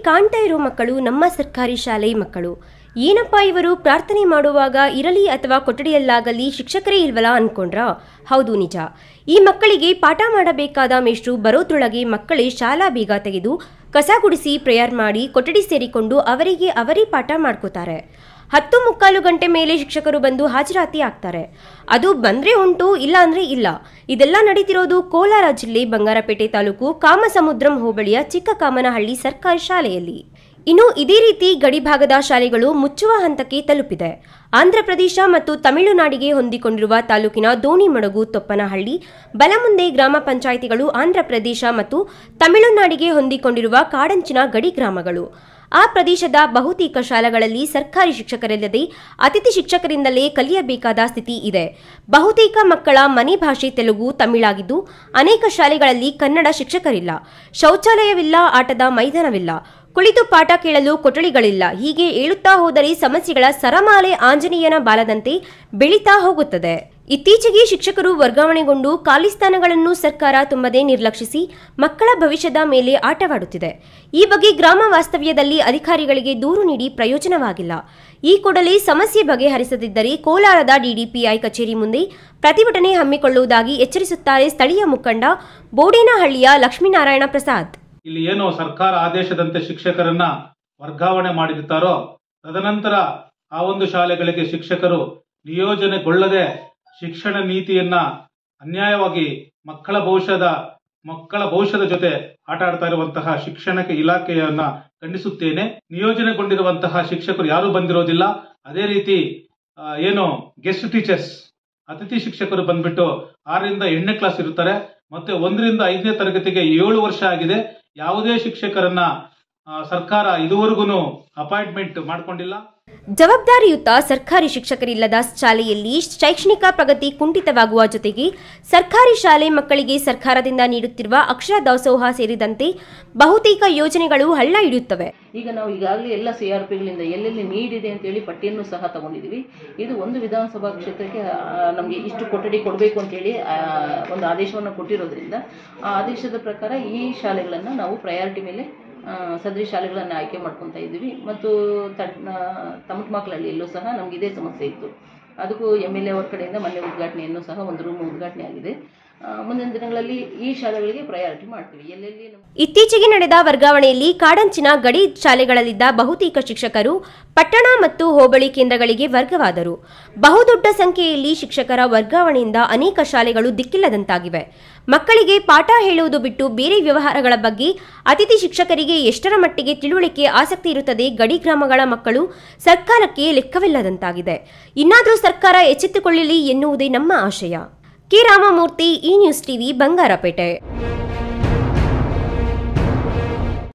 ಕಾಣ್ತಾ ಇರೋ ಮಕ್ಕಳು ನಮ್ಮ ಸರ್ಕಾರಿ ಶಾಲೆ ಮಕ್ಕಳು ಏನಪ್ಪ ಇವರು ಪ್ರಾರ್ಥನೆ ಮಾಡುವಾಗ ಇರಲಿ ಅಥವಾ ಕೊಠಡಿಯಲ್ಲಾಗಲಿ ಶಿಕ್ಷಕರೇ ಇಲ್ವಲ್ಲ ಅನ್ಕೊಂಡ್ರಾ ಹೌದು ನಿಜ ಈ ಮಕ್ಕಳಿಗೆ ಪಾಠ ಮಾಡಬೇಕಾದ ಮೇಷ್ಟ್ರು ಬರೋದ್ರೊಳಗೆ ಮಕ್ಕಳೇ ಶಾಲಾ ಬೀಗ ತೆಗೆದು ಕಸ ಗುಡಿಸಿ ಪ್ರೇಯರ್ ಮಾಡಿ ಕೊಠಡಿ ಸೇರಿಕೊಂಡು ಅವರಿಗೆ ಅವರೇ ಪಾಠ ಮಾಡ್ಕೋತಾರೆ ಹತ್ತು ಮುಕ್ಕಾಲು ಗಂಟೆ ಮೇಲೆ ಶಿಕ್ಷಕರು ಬಂದು ಹಾಜರಾತಿ ಆಗ್ತಾರೆ ಅದು ಬಂದ್ರೆ ಉಂಟು ಇಲ್ಲ ಅಂದ್ರೆ ಇಲ್ಲ ಇದೆಲ್ಲ ನಡೀತಿರೋದು ಕೋಲಾರ ಜಿಲ್ಲೆ ಬಂಗಾರಪೇಟೆ ತಾಲೂಕು ಕಾಮಸಮುದ್ರಂ ಹೋಬಳಿಯ ಚಿಕ್ಕಕಾಮನಹಳ್ಳಿ ಸರ್ಕಾರಿ ಶಾಲೆಯಲ್ಲಿ ಇನ್ನು ಇದೇ ರೀತಿ ಗಡಿಭಾಗದ ಶಾಲೆಗಳು ಮುಚ್ಚುವ ಹಂತಕ್ಕೆ ತಲುಪಿದೆ ಆಂಧ್ರಪ್ರದೇಶ ಮತ್ತು ತಮಿಳುನಾಡಿಗೆ ಹೊಂದಿಕೊಂಡಿರುವ ತಾಲೂಕಿನ ದೋಣಿಮಡಗು ತೊಪ್ಪನಹಳ್ಳಿ ಬಲಮುಂದೆ ಗ್ರಾಮ ಪಂಚಾಯಿತಿಗಳು ಆಂಧ್ರಪ್ರದೇಶ ಮತ್ತು ತಮಿಳುನಾಡಿಗೆ ಹೊಂದಿಕೊಂಡಿರುವ ಕಾಡಂಚಿನ ಗಡಿ ಗ್ರಾಮಗಳು ಆ ಪ್ರದೇಶದ ಬಹುತೇಕ ಶಾಲೆಗಳಲ್ಲಿ ಸರ್ಕಾರಿ ಶಿಕ್ಷಕರಿಲ್ಲದೆ ಅತಿಥಿ ಶಿಕ್ಷಕರಿಂದಲೇ ಕಲಿಯಬೇಕಾದ ಸ್ಥಿತಿ ಇದೆ ಬಹುತೇಕ ಮಕ್ಕಳ ಮನೆ ಭಾಷೆ ತೆಲುಗು ತಮಿಳಾಗಿದ್ದು ಅನೇಕ ಶಾಲೆಗಳಲ್ಲಿ ಕನ್ನಡ ಶಿಕ್ಷಕರಿಲ್ಲ ಶೌಚಾಲಯವಿಲ್ಲ ಆಟದ ಮೈದಾನವಿಲ್ಲ ಕುಳಿತು ಪಾಠ ಕೇಳಲು ಕೊಠಡಿಗಳಿಲ್ಲ ಹೀಗೆ ಏಳುತ್ತಾ ಹೋದರೆ ಸಮಸ್ಯೆಗಳ ಸರಮಾಲೆ ಆಂಜನೇಯನ ಬಾಲದಂತೆ ಬೆಳೀತಾ ಹೋಗುತ್ತದೆ ಇತ್ತೀಚೆಗೆ ಶಿಕ್ಷಕರು ವರ್ಗಾವಣೆಗೊಂಡು ಖಾಲಿ ಸ್ಥಾನಗಳನ್ನು ಸರ್ಕಾರ ತುಂಬದೇ ನಿರ್ಲಕ್ಷಿಸಿ ಮಕ್ಕಳ ಭವಿಷ್ಯದ ಮೇಲೆ ಆಟವಾಡುತ್ತಿದೆ ಈ ಬಗ್ಗೆ ಗ್ರಾಮ ವಾಸ್ತವ್ಯದಲ್ಲಿ ಅಧಿಕಾರಿಗಳಿಗೆ ದೂರು ನೀಡಿ ಪ್ರಯೋಜನವಾಗಿಲ್ಲ ಈ ಕೂಡಲೇ ಸಮಸ್ಯೆ ಬಗೆಹರಿಸದಿದ್ದರೆ ಕೋಲಾರದ ಡಿಡಿಪಿಐ ಕಚೇರಿ ಮುಂದೆ ಪ್ರತಿಭಟನೆ ಹಮ್ಮಿಕೊಳ್ಳುವುದಾಗಿ ಎಚ್ಚರಿಸುತ್ತಾರೆ ಸ್ಥಳೀಯ ಮುಖಂಡ ಬೋಡೇನಹಳ್ಳಿಯ ಲಕ್ಷ್ಮೀನಾರಾಯಣ ಪ್ರಸಾದ್ ಇಲ್ಲಿ ಏನು ಸರ್ಕಾರ ಆದೇಶದಂತೆ ಶಿಕ್ಷಕರನ್ನ ವರ್ಗಾವಣೆ ಮಾಡಿರುತ್ತಾರೋ ತದನಂತರ ಆ ಒಂದು ಶಾಲೆಗಳಿಗೆ ಶಿಕ್ಷಕರು ನಿಯೋಜನೆಗೊಳ್ಳದೆ ಶಿಕ್ಷಣ ನೀತಿಯನ್ನ ಅನ್ಯಾಯವಾಗಿ ಮಕ್ಕಳ ಭವಿಷ್ಯದ ಮಕ್ಕಳ ಭವಿಷ್ಯದ ಜೊತೆ ಆಟ ಆಡ್ತಾ ಇರುವಂತಹ ಶಿಕ್ಷಣ ಇಲಾಖೆಯನ್ನ ಖಂಡಿಸುತ್ತೇನೆ ನಿಯೋಜನೆಗೊಂಡಿರುವಂತಹ ಶಿಕ್ಷಕರು ಯಾರು ಬಂದಿರೋದಿಲ್ಲ ಅದೇ ರೀತಿ ಆ, ಏನು ಗೆಸ್ಟ್ ಟೀಚರ್ಸ್ ಅತಿಥಿ ಶಿಕ್ಷಕರು ಬಂದ್ಬಿಟ್ಟು ಆರರಿಂದ ಎಂಟನೇ ಕ್ಲಾಸ್ ಇರ್ತಾರೆ ಮತ್ತೆ ಒಂದರಿಂದ ಐದನೇ ತರಗತಿಗೆ ಏಳು ವರ್ಷ ಆಗಿದೆ ಯಾವುದೇ ಶಿಕ್ಷಕರನ್ನ ಆ, ಸರ್ಕಾರ ಇದುವರೆಗೂ ಅಪಾಯಿಂಟ್ಮೆಂಟ್ ಮಾಡ್ಕೊಂಡಿಲ್ಲ ಜವಾಬ್ದಾರಿಯುತ ಸರ್ಕಾರಿ ಶಿಕ್ಷಕರಿಲ್ಲದ ಶಾಲೆಯಲ್ಲಿ ಶೈಕ್ಷಣಿಕ ಪ್ರಗತಿ ಕುಂಠಿತವಾಗುವ ಜೊತೆಗೆ ಸರ್ಕಾರಿ ಶಾಲೆ ಮಕ್ಕಳಿಗೆ ಸರ್ಕಾರದಿಂದ ನೀಡುತ್ತಿರುವ ಅಕ್ಷರ ದಾಸೋಹ ಸೇರಿದಂತೆ ಬಹುತೇಕ ಯೋಜನೆಗಳು ಹಳ್ಳ ಹಿಡಿಯುತ್ತವೆ ಈಗ ನಾವು ಈಗಾಗಲೇ ಎಲ್ಲ ಸಿ ಆರ್ ಪಿಗಳಿಂದ ಎಲ್ಲೆಲ್ಲಿ ನೀಡಿದೆ ಅಂತೇಳಿ ಪಟ್ಟಿಯನ್ನು ಸಹ ತಗೊಂಡಿದ್ದೀವಿ ಇದು ಒಂದು ವಿಧಾನಸಭಾ ಕ್ಷೇತ್ರಕ್ಕೆ ನಮಗೆ ಇಷ್ಟು ಕೊಠಡಿ ಕೊಡಬೇಕು ಅಂತೇಳಿ ಆ, ಒಂದು ಆದೇಶವನ್ನು ಕೊಟ್ಟಿರೋದ್ರಿಂದ ಆ ಆದೇಶದ ಪ್ರಕಾರ ಈ ಶಾಲೆಗಳನ್ನು ನಾವು ಪ್ರಯಾರಿಟಿ ಮೇಲೆ ಆ, ಸದರಿ ಶಾಲೆಗಳನ್ನು ಆಯ್ಕೆ ಮಾಡ್ಕೊತಾ ಇದ್ದೀವಿ ಮತ್ತು ತಡ್ ತಮಟ್ಮಕ್ಳಹಳ್ಳಿಯಲ್ಲೂ ಸಹ ನಮ್ಗೆ ಇದೇ ಸಮಸ್ಯೆ ಇತ್ತು ಅದಕ್ಕೂ ಎಮ್ ಎಲ್ ಎ ಅವ್ರ ಕಡೆಯಿಂದ ಮೊನ್ನೆ ಉದ್ಘಾಟನೆಯನ್ನು ಸಹ ಒಂದು ರೂಮ್ ಉದ್ಘಾಟನೆ ಆಗಿದೆ ಆ, ಮುಂದಿನ ದಿನಗಳಲ್ಲಿ ಈ ಶಾಲೆಗಳಿಗೆ ಪ್ರಯಾರಿಟಿ ಮಾಡ್ತೀವಿ ಎಲ್ಲೆಲ್ಲಿ ನಮ್ಗೆ ಇತ್ತೀಚೆಗೆ ನಡೆದ ವರ್ಗಾವಣೆಯಲ್ಲಿ ಕಾಡಂಚಿನ ಗಡಿ ಶಾಲೆಗಳಲ್ಲಿದ್ದ ಬಹುತೇಕ ಶಿಕ್ಷಕರು ಪಟ್ಟಣ ಮತ್ತು ಹೋಬಳಿ ಕೇಂದ್ರಗಳಿಗೆ ವರ್ಗವಾದರು ಬಹುದೊಡ್ಡ ಸಂಖ್ಯೆಯಲ್ಲಿ ಶಿಕ್ಷಕರ ವರ್ಗಾವಣೆಯಿಂದ ಅನೇಕ ಶಾಲೆಗಳು ದಿಕ್ಕಿಲ್ಲದಂತಾಗಿವೆ ಮಕ್ಕಳಿಗೆ ಪಾಠ ಹೇಳುವುದು ಬಿಟ್ಟು ಬೇರೆ ವ್ಯವಹಾರಗಳ ಬಗ್ಗೆ ಅತಿಥಿ ಶಿಕ್ಷಕರಿಗೆ ಎಷ್ಟರ ಮಟ್ಟಿಗೆ ತಿಳುವಳಿಕೆ ಆಸಕ್ತಿ ಇರುತ್ತದೆ ಗಡಿ ಗ್ರಾಮಗಳ ಮಕ್ಕಳು ಸರ್ಕಾರಕ್ಕೆ ಲೆಕ್ಕವಿಲ್ಲದಂತಾಗಿದೆ ಇನ್ನಾದರೂ ಸರ್ಕಾರ ಎಚ್ಚೆತ್ತುಕೊಳ್ಳಲಿ ಎನ್ನುವುದೇ ನಮ್ಮ ಆಶಯ ಕೆ ರಾಮಮೂರ್ತಿ ಈ ನ್ಯೂಸ್ ಟಿವಿ ಬಂಗಾರಪೇಟೆ